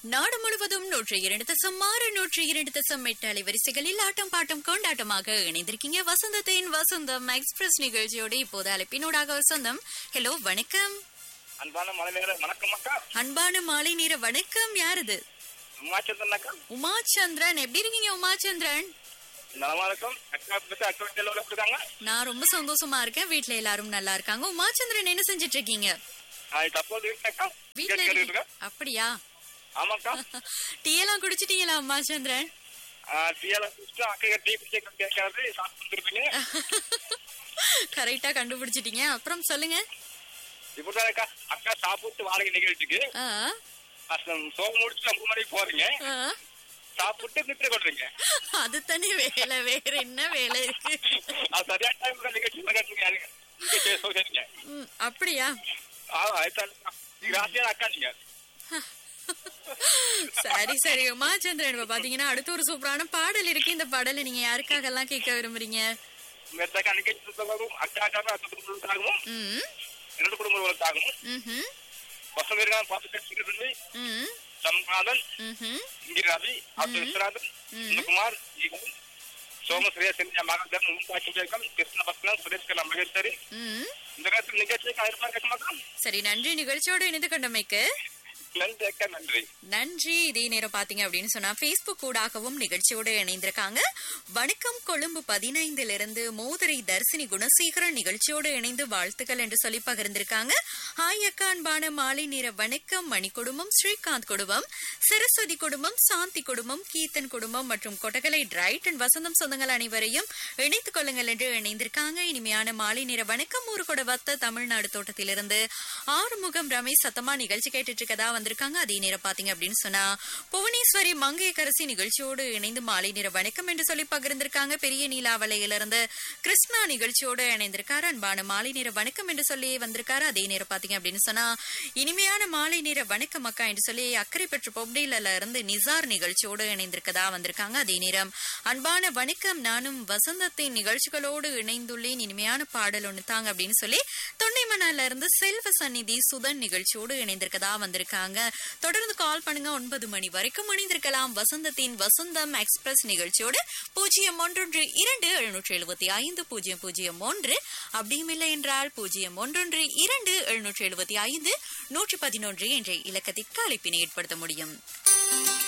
நாடு முழுவதும் நூற்றி இரண்டு தசம் ஆறு நூற்றி இரண்டு தசம் எட்டு அலைவரிசைகளில் ஆட்டம் பாட்டம் கொண்டாட்டமாக இணைந்திருக்கீங்க வசந்தத்தின் வசந்தம் எக்ஸ்பிரஸ் நிகழ்ச்சியோடு இப்போது அழைப்பினூடாக வசந்தம் ஹலோ வணக்கம் அன்பான மலைநேர வணக்கம் அக்கா அன்பான மாலை நேர வணக்கம் யாரது உமாச்சந்திரன் அக்கா உமாச்சந்திரன் எப்படி இருக்கீங்க உமாச்சந்திரன் நலமா இருக்கும் அக்கா பத்தி அக்கா செல்ல இருக்காங்க நான் ரொம்ப சந்தோஷமா இருக்கேன் வீட்ல எல்லாரும் நல்லா இருக்காங்க உமாச்சந்திரன் என்ன செஞ்சிட்டு இருக்கீங்க நான் தப்போது வீட்டுல அக்கா வீட்ல கேட்டு இருக்கீங்க? இருக்கேன் அப்படியா ஆமாக்கா டீ எல்லாம் குடிச்சிட்டீங்களா உமாச்சந்திரன் டீயால குடிச்சு அக்கா டீ குடிக்க கேட்காது சாப்பிட்டு இருப்பீங்க கரெக்டா கண்டுபிடிச்சிட்டீங்க அப்புறம் சொல்லுங்க இப்படிதான் அக்கா அக்கா சாப்பிட்டு வாடகை நிகழ்ச்சிக்கு ஆ, சோகம் முடிச்சு நம்ம மணிக்கு போறீங்க ஆ. சாப்பிட்டு நித்திர கொள்றீங்க அது தனி வேலை வேற என்ன வேலை இருக்கு அது சரியான டைம் நிகழ்ச்சி நிகழ்ச்சிங்க சரிங்க ம், அப்படியா ஆமா அதுதான் நீங்க ராசியான அக்கா நீங்க சரி சரி உமாச்சந்திரன் இப்ப பாத்தீங்கன்னா அடுத்த ஒரு சூப்பரான பாடல் இருக்கு இந்த பாடலை நீங்க யாருக்காக எல்லாம் கேட்க விரும்புறீங்க மெத்தக்கா நிகழ்ச்சி சுத்தமாகவும் அக்கா அக்கா அக்கா குடும்பத்தாகவும் ம் இரண்டு குடும்பங்களுக்காகவும் ம்ஹும், வசந்திருக்கான் பார்த்து பேசிக்கிறது ம் சம்நாதன் ம்ஹும். இங்கிராதி அப்துல் விஸ்வநாதன் சுந்தகுமார் ஈகன் சோமஸ்ரீய செஞ்ச மகன் முன்பாட்சி ஜெயக்கம் கிருஷ்ண பத்மன் சுரேஷ் கலா மகேஸ்வரி ம். இந்த நேரத்தில் நிகழ்ச்சிக்கு ஆயிரம் கேட்க மாட்டோம் சரி நன்றி நிகழ்ச்சியோடு இணைந்து கொண்டமைக்கு நன்றி அக்கா நன்றி நன்றி இதே நேரம் பாத்தீங்க அப்படின்னு சொன்னா பேஸ்புக் ஊடாகவும் நிகழ்ச்சியோடு இணைந்திருக்காங்க வணக்கம் கொழும்பு பதினைந்திலிருந்து மோதிரை தர்சினி குணசேகரன் நிகழ்ச்சியோடு இணைந்து வாழ்த்துக்கள் என்று சொல்லி பகிர்ந்திருக்காங்க ஹாய் அக்கா அன்பான மாலை நேர வணக்கம் மணி குடும்பம் ஸ்ரீகாந்த் குடும்பம் சரஸ்வதி குடும்பம் சாந்தி குடும்பம் கீர்த்தன் குடும்பம் மற்றும் கொட்டகலை டிரைட் அண்ட் வசந்தம் சொந்தங்கள் அனைவரையும் இணைத்துக் கொள்ளுங்கள் என்று இணைந்திருக்காங்க இனிமையான மாலை நேர வணக்கம் ஊரு கூட வத்த தமிழ்நாடு தோட்டத்திலிருந்து ஆறுமுகம் ரமேஷ் சத்தமா நிகழ்ச்சி கேட்டுட்டு இருக்கதா வந்திருக்காங்க அதே நேரம் பாத்தீங்க அப்படின்னு சொன்னா புவனேஸ்வரி மங்கையக்கரசி நிகழ்ச்சியோடு இணைந்து மாலை நேர வணக்கம் என்று சொல்லி பகிர்ந்திருக்காங்க பெரிய நீலாவலையிலிருந்து கிருஷ்ணா நிகழ்ச்சியோடு இணைந்திருக்காரு அன்பான மாலை நேர வணக்கம் என்று சொல்லி வந்திருக்காரு அதே நேரம் பாத்தீங்க அப்படின்னு சொன்னா இனிமையான மாலை நேர வணக்கம் அக்கா என்று சொல்லி அக்கறை பெற்று பொப்டில இருந்து நிசார் நிகழ்ச்சியோடு இணைந்திருக்கதா வந்திருக்காங்க அதே நேரம் அன்பான வணக்கம் நானும் வசந்தத்தின் நிகழ்ச்சிகளோடு இணைந்துள்ளேன் இனிமையான பாடல் ஒண்ணு தாங்க அப்படின்னு சொல்லி தொண்டைமணால இருந்து செல்வ சந்நிதி சுதன் நிகழ்ச்சியோடு இணைந்திருக்கதா வந்திருக்காங்க தொடர்ந்து கால் பண்ணுங்க ஒன்பது மணி வரைக்கும் இணைந்திருக்கலாம் வசந்தத்தின் வசந்தம் எக்ஸ்பிரஸ் நிகழ்ச்சியோடு பூஜ்ஜியம் ஒன்றொன்று இரண்டு எழுநூற்றி எழுபத்தி ஐந்து பூஜ்ஜியம் பூஜ்ஜியம் ஒன்று அப்படியும் இல்லை என்றால் பூஜ்ஜியம் ஒன்றொன்று இரண்டு எழுநூற்றி எழுபத்தி ஐந்து நூற்றி பதினொன்று என்ற இலக்கத்திற்கு அழைப்பினை ஏற்படுத்த முடியும்